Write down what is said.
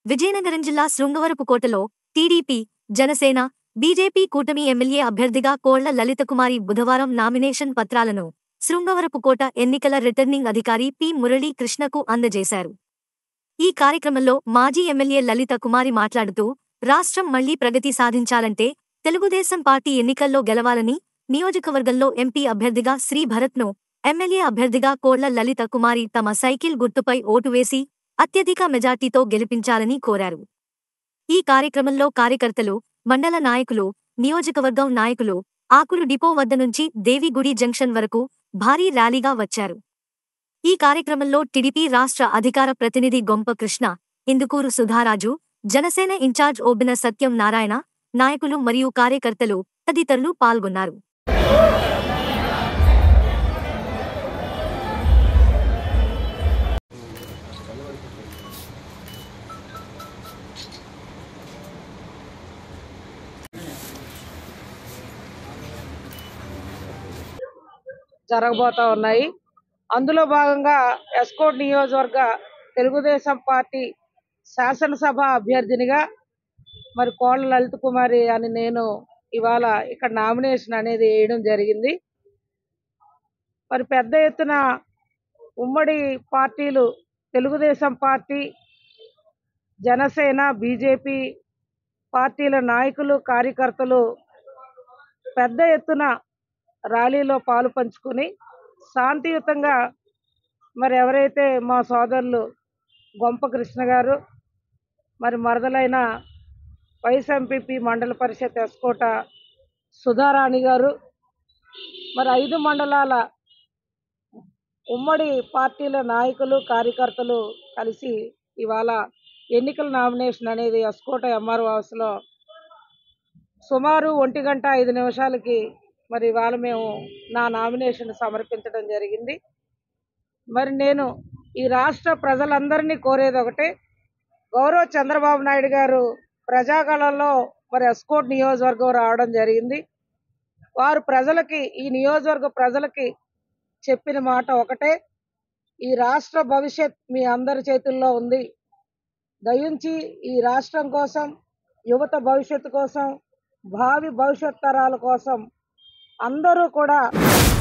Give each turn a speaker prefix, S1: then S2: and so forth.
S1: విజయనగరం జిల్లా శృంగవరపుకోటలో TDP Janasena BJP కూటమి ఎమ్మెల్యే అభ్యర్థిగా కోళ్ల లలితకుమారి బుధవారం నామినేషన్ పత్రాలను శృంగవరపుకోట ఎన్నికల రిటర్నింగ్ అధికారి పి మురళీ కృష్ణకు అందజేశారు ఈ కార్యక్రమంలో మాజీ ఎమ్మెల్యే లలిత కుమారి మాట్లాడుతూ రాష్ట్రం మళ్లీ ప్రగతి సాధించాలంటే తెలుగుదేశం పార్టీ ఎన్నికల్లో గెలవాలని నియోజకవర్గంలో ఎంపీ అభ్యర్థిగా శ్రీ భరత్ను ఎమ్మెల్యే అభ్యర్థిగా కోళ్ల లలిత కుమారి తమ సైకిల్ గుర్తుపై ఓటు వేసి అత్యధిక మెజార్టీతో గెలిపించాలని కోరారు ఈ కార్యక్రమంలో కార్యకర్తలు మండల నాయకులు నియోజకవర్గం నాయకులు ఆకులు డిపో వద్ద నుంచి దేవిగుడి జంక్షన్ వరకు భారీ ర్యాలీగా వచ్చారు ఈ కార్యక్రమంలో టిడిపి రాష్ట్ర అధికార ప్రతినిధి గొంప కృష్ణ ఇందుకూరు సుధారాజు జనసేన ఇన్ఛార్జ్ ఓబిన సత్యం నారాయణ నాయకులు మరియు కార్యకర్తలు తదితరులు పాల్గొన్నారు
S2: జరగబోతా ఉన్నాయి అందులో భాగంగా ఎస్కోట్ నియోజకవర్గ తెలుగుదేశం పార్టీ శాసనసభ అభ్యర్థినిగా మరి కోళ్ళ లలిత కుమారి అని నేను ఇవాళ ఇక్కడ నామినేషన్ అనేది వేయడం జరిగింది మరి పెద్ద ఎత్తున ఉమ్మడి పార్టీలు తెలుగుదేశం పార్టీ జనసేన బీజేపీ పార్టీల నాయకులు కార్యకర్తలు పెద్ద ఎత్తున ర్యాలీలో పాలు పంచుకుని శాంతియుతంగా మరి ఎవరైతే మా సోదరులు గొంప కృష్ణ గారు మరి మరదలైన వైస్ ఎంపీపీ మండల పరిషత్ ఎస్కోట సుధారాణి గారు మరి ఐదు మండలాల ఉమ్మడి పార్టీల నాయకులు కార్యకర్తలు కలిసి ఇవాళ ఎన్నికల నామినేషన్ అనేది ఎస్కోట ఎంఆర్ఓ హౌస్లో సుమారు ఒంటి గంట ఐదు నిమిషాలకి మరి ఇవాళ మేము నా నామినేషన్ సమర్పించడం జరిగింది మరి నేను ఈ రాష్ట్ర ప్రజలందరినీ కోరేది ఒకటే గౌరవ చంద్రబాబు నాయుడు గారు ప్రజాగళంలో మరి ఎస్కోట్ నియోజకవర్గం రావడం జరిగింది వారు ప్రజలకి ఈ నియోజకవర్గ ప్రజలకి చెప్పిన మాట ఒకటే ఈ రాష్ట్ర భవిష్యత్ మీ అందరి చేతుల్లో ఉంది దయించి ఈ రాష్ట్రం కోసం యువత భవిష్యత్తు కోసం భావి భవిష్యత్ తరాల కోసం అందరూ కూడా